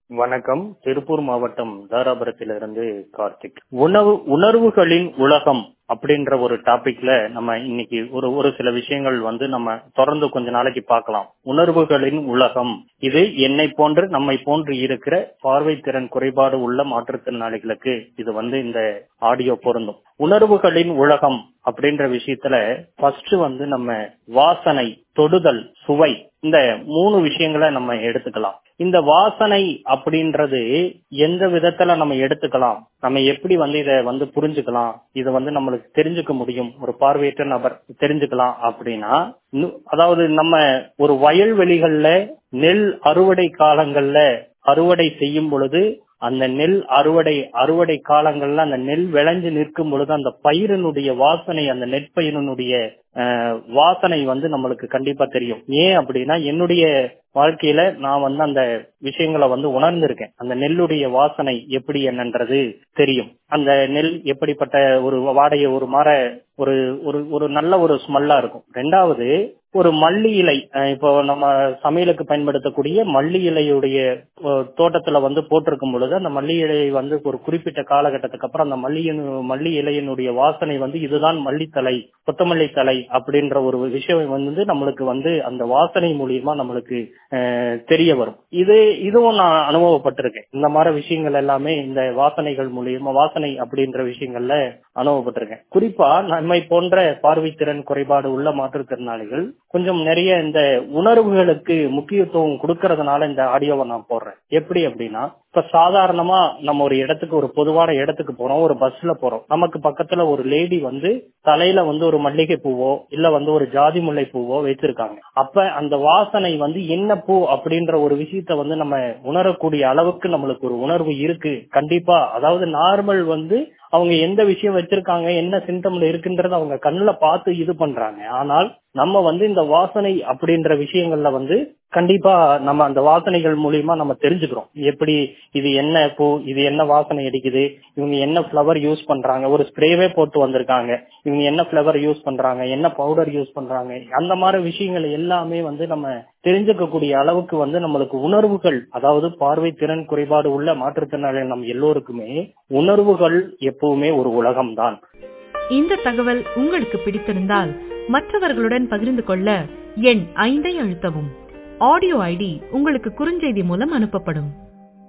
வணக்கம் திருப்பூர் மாவட்டம் தாராபுரத்திலிருந்து கார்த்திக் உணவு உணர்வுகளின் உலகம் அப்படின்ற ஒரு டாபிக்ல நம்ம இன்னைக்கு ஒரு ஒரு சில விஷயங்கள் வந்து நம்ம தொடர்ந்து கொஞ்ச நாளைக்கு பார்க்கலாம் உணர்வுகளின் உலகம் இது என்னை போன்று நம்மை போன்று இருக்கிற பார்வை திறன் குறைபாடு உள்ள மாற்றுத்திறனாளிகளுக்கு இது வந்து இந்த ஆடியோ பொருந்தும் உணர்வுகளின் உலகம் அப்படின்ற விஷயத்துல ஃபர்ஸ்ட் வந்து நம்ம வாசனை தொடுதல் சுவை இந்த மூணு விஷயங்களை நம்ம எடுத்துக்கலாம் இந்த வாசனை அப்படின்றது எந்த விதத்துல நம்ம எடுத்துக்கலாம் நம்ம எப்படி வந்து இத வந்து புரிஞ்சுக்கலாம் இத வந்து நம்மளுக்கு தெரிஞ்சுக்க முடியும் ஒரு பார்வையற்ற நபர் தெரிஞ்சுக்கலாம் அப்படின்னா அதாவது நம்ம ஒரு வயல்வெளிகள்ல நெல் அறுவடை காலங்கள்ல அறுவடை செய்யும் பொழுது அந்த நெல் அறுவடை அறுவடை காலங்கள்ல அந்த நெல் விளைஞ்சு நிற்கும் பொழுது அந்த பயிரினுடைய வாசனை அந்த நெற்பயிரினுடைய வாசனை வந்து நம்மளுக்கு கண்டிப்பா தெரியும் ஏன் அப்படின்னா என்னுடைய வாழ்க்கையில நான் வந்து அந்த விஷயங்களை வந்து உணர்ந்திருக்கேன் அந்த நெல்லுடைய வாசனை எப்படி என்னன்றது தெரியும் அந்த நெல் எப்படிப்பட்ட ஒரு வாடகை ஒரு மர ஒரு ஒரு ஒரு நல்ல ஒரு ஸ்மெல்லா இருக்கும் ரெண்டாவது ஒரு மல்லி இலை இப்போ நம்ம சமையலுக்கு பயன்படுத்தக்கூடிய மல்லி இலையுடைய தோட்டத்துல வந்து போட்டிருக்கும் பொழுது அந்த மல்லி இலை வந்து ஒரு குறிப்பிட்ட காலகட்டத்துக்கு அப்புறம் அந்த மல்லியின் மல்லி இலையினுடைய வாசனை வந்து இதுதான் மல்லித்தலை கொத்தமல்லி தலை அப்படின்ற ஒரு விஷயம் வந்து நம்மளுக்கு வந்து அந்த வாசனை மூலியமா நம்மளுக்கு தெரிய வரும் இது இதுவும் நான் அனுபவப்பட்டிருக்கேன் இந்த மாதிரி விஷயங்கள் எல்லாமே இந்த வாசனைகள் மூலியமா வாசனை அப்படின்ற விஷயங்கள்ல அனுபவப்பட்டிருக்கேன் குறிப்பா நம்மை போன்ற பார்வைத்திறன் குறைபாடு உள்ள மாற்றுத்திறனாளிகள் கொஞ்சம் நிறைய இந்த உணர்வுகளுக்கு முக்கியத்துவம் கொடுக்கறதுனால இந்த ஆடியோவை நான் போடுறேன் எப்படி அப்படின்னா இப்ப சாதாரணமா நம்ம ஒரு இடத்துக்கு ஒரு பொதுவான இடத்துக்கு போறோம் ஒரு பஸ்ல போறோம் நமக்கு பக்கத்துல ஒரு லேடி வந்து தலையில வந்து ஒரு மல்லிகை பூவோ இல்ல வந்து ஒரு ஜாதி முல்லை பூவோ வச்சிருக்காங்க அப்ப அந்த வாசனை வந்து என்ன பூ அப்படின்ற ஒரு விஷயத்த வந்து நம்ம உணரக்கூடிய அளவுக்கு நம்மளுக்கு ஒரு உணர்வு இருக்கு கண்டிப்பா அதாவது நார்மல் வந்து அவங்க எந்த விஷயம் வச்சிருக்காங்க என்ன சிம்டம்ல இருக்குன்றத அவங்க கண்ணுல பார்த்து இது பண்றாங்க ஆனால் நம்ம வந்து இந்த வாசனை அப்படின்ற விஷயங்கள்ல வந்து கண்டிப்பா நம்ம அந்த வாசனைகள் மூலியமா நம்ம தெரிஞ்சுக்கிறோம் எப்படி இது என்ன பூ இது என்ன வாசனை அடிக்குது இவங்க என்ன ஃபிளவர் யூஸ் பண்றாங்க ஒரு ஸ்ப்ரேவே போட்டு வந்திருக்காங்க இவங்க என்ன ஃபிளவர் யூஸ் பண்றாங்க என்ன பவுடர் யூஸ் பண்றாங்க அந்த மாதிரி விஷயங்கள் எல்லாமே வந்து நம்ம தெரிஞ்சுக்கக்கூடிய அளவுக்கு வந்து நம்மளுக்கு உணர்வுகள் அதாவது பார்வை திறன் குறைபாடு உள்ள மாற்றுத்திறனாளிகள் நம் எல்லோருக்குமே உணர்வுகள் எப்பவுமே ஒரு உலகம்தான் இந்த தகவல் உங்களுக்கு பிடித்திருந்தால் மற்றவர்களுடன் பகிர்ந்து கொள்ள எண் ஐந்தை அழுத்தவும் ஆடியோ ஐடி உங்களுக்கு குறுஞ்செய்தி மூலம் அனுப்பப்படும்